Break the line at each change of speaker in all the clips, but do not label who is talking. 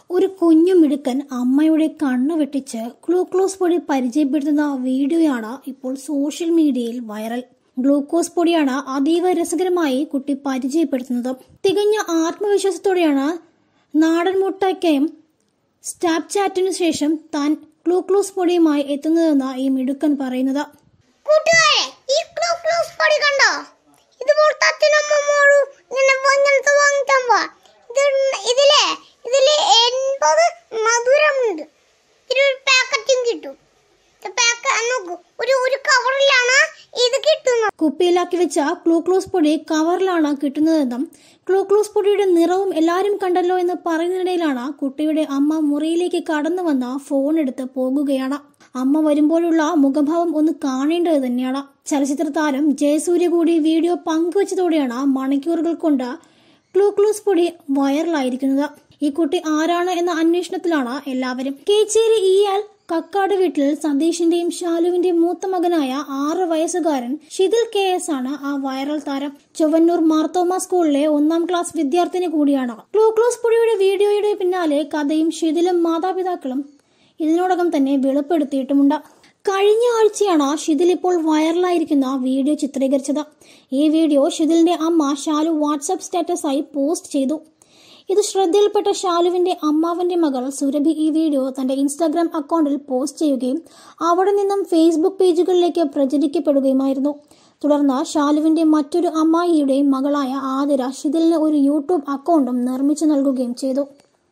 ഒരു കുഞ്ഞു മിടുക്കൻ അമ്മയുടെ കണ്ണു വെട്ടിച്ച് ഗ്ലൂക്കോസ് പൊടി പരിചയപ്പെടുത്തുന്ന വീഡിയോയാണ് ഇപ്പോൾ സോഷ്യൽ മീഡിയയിൽ വൈറൽ ഗ്ലൂക്കോസ് പൊടിയാണ് അതീവ രസകരമായി കുട്ടി പരിചയപ്പെടുത്തുന്നത് തികഞ്ഞ ആത്മവിശ്വാസത്തോടെയാണ് നാടൻ മുട്ടയ്ക്കയും സ്നാപ്ചാറ്റിനു ശേഷം താൻ ഗ്ലൂക്കോസ് പൊടിയുമായി എത്തുന്നതെന്ന് ഈ മിടുക്കൻ പറയുന്നത്
കൂട്ടുകാരെ ഈ ക്ലൂ ക്ലൂസ് പൊടി കണ്ടോ ഇതുപോലത്തെ അച്ഛനമ്മമ്മോടും ഇങ്ങനെ ഇങ്ങനത്തെ വാങ്ങിക്കാൻ പോവാ ഇത് ഇതിലെ ഇതില് എൺപത് മധുരമുണ്ട് ഇതിലൊരു പാക്കറ്റും കിട്ടും പാക്ക നോക്കൂ ഒരു ഒരു കവറിലാണ് ഇത് കിട്ടുന്നത്
കുപ്പിയിലാക്കി വെച്ച ഗ്ലൂക്കോസ് പൊടി കവറിലാണ് കിട്ടുന്നതെന്നും ഗ്ലൂക്കോസ് പൊടിയുടെ നിറവും എല്ലാവരും കണ്ടല്ലോ എന്ന് പറയുന്നതിനിടയിലാണ് കുട്ടിയുടെ അമ്മ മുറിയിലേക്ക് കടന്നു വന്ന ഫോൺ എടുത്ത് പോകുകയാണ് അമ്മ വരുമ്പോഴുള്ള മുഖഭാവം ഒന്ന് കാണേണ്ടത് തന്നെയാണ് ചലച്ചിത്ര താരം ജയസൂര്യ കൂടി വീഡിയോ പങ്കുവച്ചതോടെയാണ് മണിക്കൂറുകൾ കൊണ്ട് ഗ്ലൂക്കോസ് പൊടി വൈറലായിരിക്കുന്നത് ഈ കുട്ടി ആരാണ് എന്ന അന്വേഷണത്തിലാണ് എല്ലാവരും കേച്ചേരി ഇയാൽ കക്കാട് വീട്ടിൽ സതീഷിന്റെയും ശാലുവിന്റെയും മൂത്ത മകനായ ആറ് വയസ്സുകാരൻ ഷിതിൽ കെ എസ് ആണ് ആ വൈറൽ താരം ചൊവ്വന്നൂർ മാർത്തോമ സ്കൂളിലെ ഒന്നാം ക്ലാസ് വിദ്യാർത്ഥിനി കൂടിയാണ് ഗ്ലൂക്കോസ് പൊടിയുടെ വീഡിയോയുടെ പിന്നാലെ കഥയും ഷിതിലും മാതാപിതാക്കളും ഇതിനോടകം തന്നെ വെളിപ്പെടുത്തിയിട്ടുമുണ്ട് കഴിഞ്ഞ ആഴ്ചയാണ് ഷിതിൽ ഇപ്പോൾ വൈറലായിരിക്കുന്ന വീഡിയോ ചിത്രീകരിച്ചത് ഈ വീഡിയോ ഷിതിലിന്റെ അമ്മ ഷാലു വാട്സാപ്പ് സ്റ്റാറ്റസായി പോസ്റ്റ് ചെയ്തു ഇത് ശ്രദ്ധയിൽപ്പെട്ട ഷാലുവിന്റെ അമ്മാവന്റെ മകൾ സുരഭി ഈ വീഡിയോ തന്റെ ഇൻസ്റ്റാഗ്രാം അക്കൗണ്ടിൽ പോസ്റ്റ് ചെയ്യുകയും അവിടെ നിന്നും ഫേസ്ബുക്ക് പേജുകളിലേക്ക് പ്രചരിക്കപ്പെടുകയുമായിരുന്നു തുടർന്ന് ഷാലുവിന്റെ മറ്റൊരു അമ്മായിയുടെ മകളായ ആതിര ഷിതിലിന് ഒരു യൂട്യൂബ് അക്കൗണ്ടും നിർമ്മിച്ചു നൽകുകയും ചെയ്തു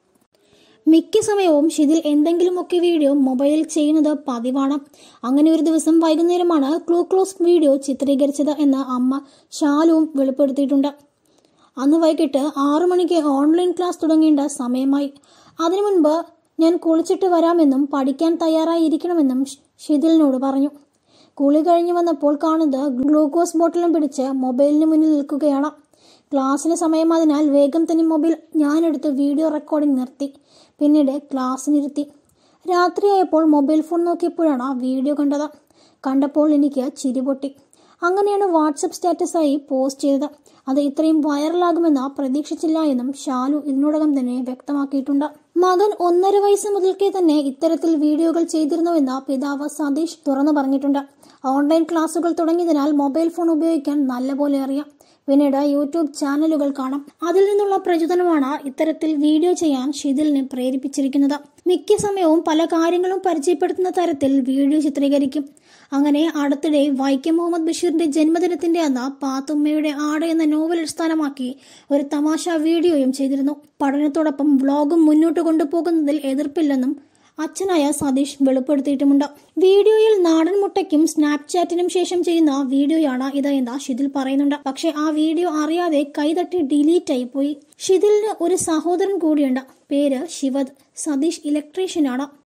മിക്ക സമയവും ഷിതിൽ എന്തെങ്കിലുമൊക്കെ വീഡിയോ മൊബൈലിൽ ചെയ്യുന്നത് പതിവാണ് അങ്ങനെ ഒരു ദിവസം വൈകുന്നേരമാണ് ക്ലൂക്ലോസ് വീഡിയോ ചിത്രീകരിച്ചത് എന്ന് അമ്മ ഷാലുവും വെളിപ്പെടുത്തിയിട്ടുണ്ട് അന്ന് വൈകിട്ട് ആറു മണിക്ക് ഓൺലൈൻ ക്ലാസ് തുടങ്ങേണ്ട സമയമായി അതിനു മുൻപ് ഞാൻ കുളിച്ചിട്ട് വരാമെന്നും പഠിക്കാൻ തയ്യാറായിരിക്കണമെന്നും ഷിതിലിനോട് പറഞ്ഞു കുളി കഴിഞ്ഞു വന്നപ്പോൾ കാണുന്നത് ഗ്ലൂക്കോസ് ബോട്ടിലും പിടിച്ച് മൊബൈലിന് മുന്നിൽ നിൽക്കുകയാണ് ക്ലാസ്സിന് സമയമായതിനാൽ വേഗം തന്നെ മൊബൈൽ ഞാനെടുത്ത് വീഡിയോ റെക്കോർഡിംഗ് നിർത്തി പിന്നീട് ക്ലാസ്സിനിരുത്തി രാത്രിയായപ്പോൾ മൊബൈൽ ഫോൺ നോക്കിയപ്പോഴാണ് വീഡിയോ കണ്ടത് കണ്ടപ്പോൾ എനിക്ക് ചിരി പൊട്ടി അങ്ങനെയാണ് വാട്സപ്പ് സ്റ്റാറ്റസായി പോസ്റ്റ് ചെയ്തത് അത് ഇത്രയും വൈറലാകുമെന്ന് പ്രതീക്ഷിച്ചില്ല എന്നും ഷാലു ഇതിനോടകം തന്നെ വ്യക്തമാക്കിയിട്ടുണ്ട് മകൻ ഒന്നര വയസ്സ് മുതൽക്കേ തന്നെ ഇത്തരത്തിൽ വീഡിയോകൾ ചെയ്തിരുന്നുവെന്ന് പിതാവ് സതീഷ് തുറന്നു പറഞ്ഞിട്ടുണ്ട് ഓൺലൈൻ ക്ലാസുകൾ തുടങ്ങിയതിനാൽ മൊബൈൽ ഫോൺ ഉപയോഗിക്കാൻ നല്ലപോലെ അറിയാം പിന്നീട് യൂട്യൂബ് ചാനലുകൾ കാണാം അതിൽ നിന്നുള്ള പ്രചോദനമാണ് ഇത്തരത്തിൽ വീഡിയോ ചെയ്യാൻ ഷിതിലിനെ പ്രേരിപ്പിച്ചിരിക്കുന്നത് മിക്ക സമയവും പല കാര്യങ്ങളും പരിചയപ്പെടുത്തുന്ന തരത്തിൽ വീഡിയോ ചിത്രീകരിക്കും അങ്ങനെ അടുത്തിടെ വൈക്കം മുഹമ്മദ് ബഷീറിന്റെ ജന്മദിനത്തിന്റെ അന്ന് പാത്തുമ്മയുടെ ആട് എന്ന നോവൽ അടിസ്ഥാനമാക്കി ഒരു തമാശ വീഡിയോയും ചെയ്തിരുന്നു പഠനത്തോടൊപ്പം വ്ളോഗും മുന്നോട്ട് കൊണ്ടുപോകുന്നതിൽ എതിർപ്പില്ലെന്നും അച്ഛനായ സതീഷ് വെളിപ്പെടുത്തിയിട്ടുമുണ്ട് വീഡിയോയിൽ നാടൻ മുട്ടയ്ക്കും സ്നാപ്ചാറ്റിനും ശേഷം ചെയ്യുന്ന വീഡിയോയാണ് ഇത് എന്ന് ഷിതിൽ പറയുന്നുണ്ട് പക്ഷെ ആ വീഡിയോ അറിയാതെ കൈതട്ടി ഡിലീറ്റ് ആയി പോയി ഷിതിലിന് ഒരു സഹോദരൻ കൂടിയുണ്ട് പേര് ശിവദ് സതീഷ് ഇലക്ട്രീഷ്യനാണ്